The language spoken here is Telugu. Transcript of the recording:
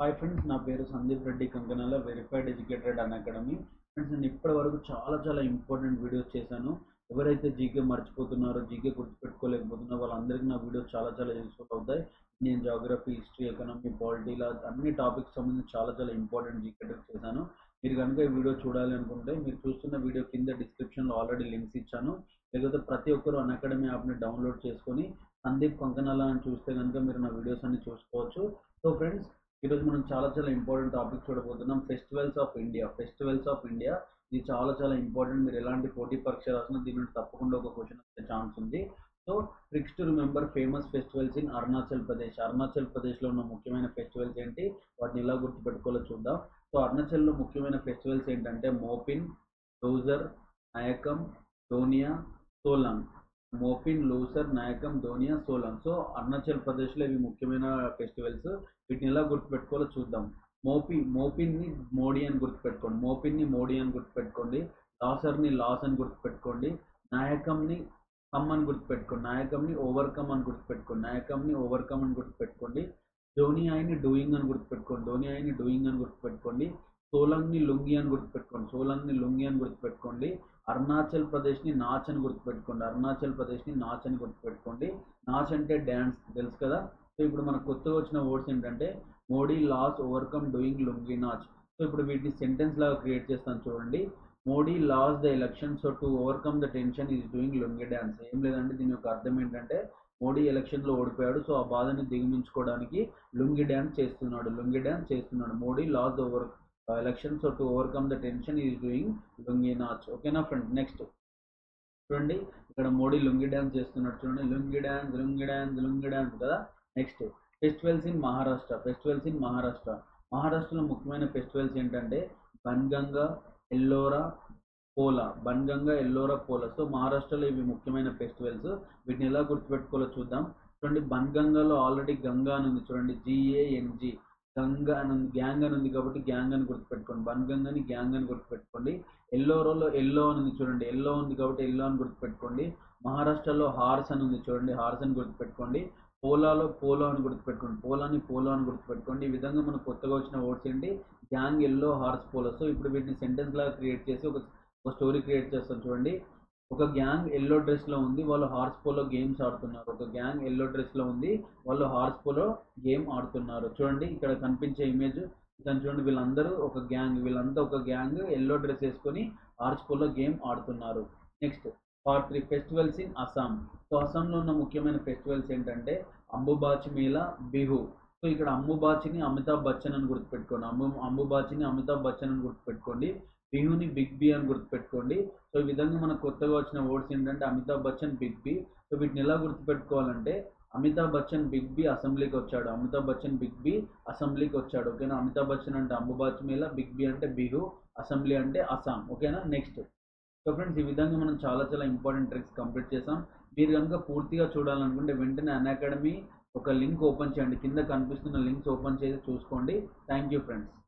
హాయ్ ఫ్రెండ్స్ నా పేరు Sandeep Reddy Kankanala verified educated Unacademy friends నేను ఇప్పటి వరకు చాలా చాలా ఇంపార్టెంట్ వీడియోస్ చేశాను ఎవరైతే జీకే మర్చిపోతున్నారో జీకే గుర్తుపెట్టుకోలేకపోతున్నారో వాళ్ళందరికీ నా వీడియోస్ చాలా చాలా యూస్ఫుల్ అవుతాయి Indian geography history economy polity ఇలా అన్ని టాపిక్స్ సంబంధించి చాలా చాలా ఇంపార్టెంట్ జీకే ట్రిక్స్ చేశాను మీరు కనుక ఈ వీడియో చూడాలి అనుకుంటే మీరు చూస్తున్న వీడియో కింద డిస్క్రిప్షన్లో ఆల్రెడీ లింక్స్ ఇచ్చాను లేకపోతే ప్రతి ఒక్కరు అన్ అకాడమీ యాప్ని డౌన్లోడ్ చేసుకొని సందీప్ కంకనాల అని చూస్తే కనుక మీరు నా వీడియోస్ అన్ని చూసుకోవచ్చు సో ఫ్రెండ్స్ ఈరోజు మనం చాలా చాలా ఇంపార్టెంట్ టాపిక్ చూడబోతున్నాం festivals of India festivals of India ఇది చాలా చాలా ఇంపార్టెంట్ మీరు ఎలాంటి పోటీ పరీక్ష రాసినా దీని నుండి తప్పకుండా ఒక క్వశ్చన్ వచ్చే ఛాన్స్ ఉంది so tricks to remember famous festivals in Arunachal Pradesh Arunachal ప్రదేశ్లో ఉన్న ముఖ్యమైన ఫెస్టివల్స్ ఏంటి వాటిని ఎలా గుర్తుపెట్టుకోవాలో చూద్దాం సో అరుణాచల్లో ముఖ్యమైన ఫెస్టివల్స్ ఏంటంటే మోపిన్ డోజర్ నాయకం ధోనియా సోలాంగ్ మోపిన్ లూసర్ నాయకం ధోనియా సోలాంగ్ సో అరుణాచల్ ప్రదేశ్లో ఇవి ముఖ్యమైన ఫెస్టివల్స్ వీటిని ఎలా గుర్తుపెట్టుకోవాలో చూద్దాం మోపి మోపిన్ని మోడీ అని గుర్తుపెట్టుకోండి మోపిన్ని మోడీ అని గుర్తుపెట్టుకోండి లాసర్ని లాస్ అని గుర్తుపెట్టుకోండి నాయకంని కమ్ అని గుర్తుపెట్టుకోండి నాయకంని ఓవర్కమ్ అని గుర్తుపెట్టుకోండి నాయకంని ఓవర్కమ్ అని గుర్తుపెట్టుకోండి ధోనియాయిని డూయింగ్ అని గుర్తుపెట్టుకోండి ధోనియాయిని డూయింగ్ అని గుర్తుపెట్టుకోండి సోలంగ్ని లుంగి అని గుర్తుపెట్టుకోండి సోలంగ్ని లుంగి అని గుర్తుపెట్టుకోండి అరుణాచల్ ప్రదేశ్ని నాచ్ అని గుర్తుపెట్టుకోండి అరుణాచల్ ప్రదేశ్ని నాచ్ అని గుర్తుపెట్టుకోండి నాచ్ అంటే డ్యాన్స్ తెలుసు కదా సో ఇప్పుడు మనకు కొత్తగా వచ్చిన వర్డ్స్ ఏంటంటే Modi loses overcome doing lungi nach so ఇప్పుడు వీటిని సెంటెన్స్ లాగా క్రియేట్ చేస్తాను చూడండి Modi loses the election so to overcome the tension is doing lungi dance ఏం లేదంటే దీని యొక్క అర్థం ఏంటంటే మోడీ ఎలక్షన్లో ఓడిపోయాడు సో ఆ బాధని దిగమించుకోవడానికి లుంగి డ్యాన్స్ చేస్తున్నాడు లుంగి డ్యాన్స్ చేస్తున్నాడు Modi loses the over election so to overcome the tension is doing lungi nach ఓకేనా ఫ్రెండ్ నెక్స్ట్ చూడండి ఇక్కడ మోడీ లుంగి డ్యాన్స్ చేస్తున్నాడు చూడండి lungi dance lungi dance lungi dance కదా next festivals in Maharashtra festivals in Maharashtra మహారాష్ట్రలో ముఖ్యమైన ఫెస్టివల్స్ ఏంటంటే బన్గంగా ఎల్లోరా పోలా బన్గంగా ఎల్లోరా పోలా సో మహారాష్ట్రలో ఇవి ముఖ్యమైన ఫెస్టివల్స్ వీటిని ఎలా గుర్తుపెట్టుకోవాలో చూద్దాం చూడండి బన్గంగాలో ఆల్రెడీ గంగా అని ఉంది చూడండి జిఏఎన్జి గంగా అని ఉంది గ్యాంగ్ అని ఉంది కాబట్టి గ్యాంగ్ అని గుర్తుపెట్టుకోండి బన్గంగని గ్యాంగ్ అని గుర్తుపెట్టుకోండి ఎల్లోరోలో ఎల్లో అని ఉంది చూడండి ఎల్లో ఉంది కాబట్టి ఎల్లో అని గుర్తుపెట్టుకోండి మహారాష్ట్రలో హార్స్ అని ఉంది చూడండి హార్స్ అని గుర్తుపెట్టుకోండి పోలాలో పోలో అని గుర్తుపెట్టుకోండి పోలాని పోలో అని గుర్తుపెట్టుకోండి ఈ విధంగా మనకు కొత్తగా వచ్చిన వర్డ్స్ ఏంటి gang yellow horse polo so ఇప్పుడు వీటిని సెంటెన్స్ లాగా క్రియేట్ చేసి ఒక ఒక స్టోరీ క్రియేట్ చేస్తాం చూడండి ఒక గ్యాంగ్ ఎల్లో డ్రెస్లో ఉంది వాళ్ళు హార్స్ పోలో గేమ్స్ ఆడుతున్నారు ఒక గ్యాంగ్ ఎల్లో డ్రెస్లో ఉంది వాళ్ళు హార్స్ పోలో గేమ్ ఆడుతున్నారు చూడండి ఇక్కడ కనిపించే ఇమేజ్ దాన్ని చూడండి వీళ్ళందరూ ఒక గ్యాంగ్ వీళ్ళంతా ఒక గ్యాంగ్ ఎల్లో డ్రెస్ వేసుకొని హార్స్ పోలో గేమ్ ఆడుతున్నారు next part three festivals in Assam so అస్సాంలో ఉన్న ముఖ్యమైన ఫెస్టివల్స్ ఏంటంటే అంబుబాచి మేళా బిహు సో ఇక్కడ అంబుబాచిని అమితాబ్ బచ్చన్ అని గుర్తుపెట్టుకోండి అంబు అంబుబాచిని అమితాబ్ బచ్చన్ అని గుర్తుపెట్టుకోండి బిహుని బిగ్ బి అని గుర్తుపెట్టుకోండి సో ఈ విధంగా మనకు కొత్తగా వచ్చిన వర్డ్స్ ఏంటంటే Amitabh Bachchan big B so వీటిని ఎలా గుర్తుపెట్టుకోవాలంటే అమితాబ్ బచ్చన్ బిగ్ బి అసెంబ్లీకి వచ్చాడు అమితాబ్ బచ్చన్ బిగ్ బి అసెంబ్లీకి వచ్చాడు ఓకేనా అమితాబ్ బచ్చన్ అంటే అంబుబాచి మేళ బిగ్ బి అంటే బిహు అసెంబ్లీ అంటే అస్సాం ఓకేనా నెక్స్ట్ సో ఫ్రెండ్స్ ఈ విధంగా మనం చాలా చాలా ఇంపార్టెంట్ ట్రిక్స్ కంప్లీట్ చేసాం మీరు కనుక పూర్తిగా చూడాలనుకుంటే వెంటనే అన్ అకాడమీ ఒక లింక్ ఓపెన్ చేయండి కింద కనిపిస్తున్న లింక్స్ ఓపెన్ చేసి చూసుకోండి థ్యాంక్ యూ ఫ్రెండ్స్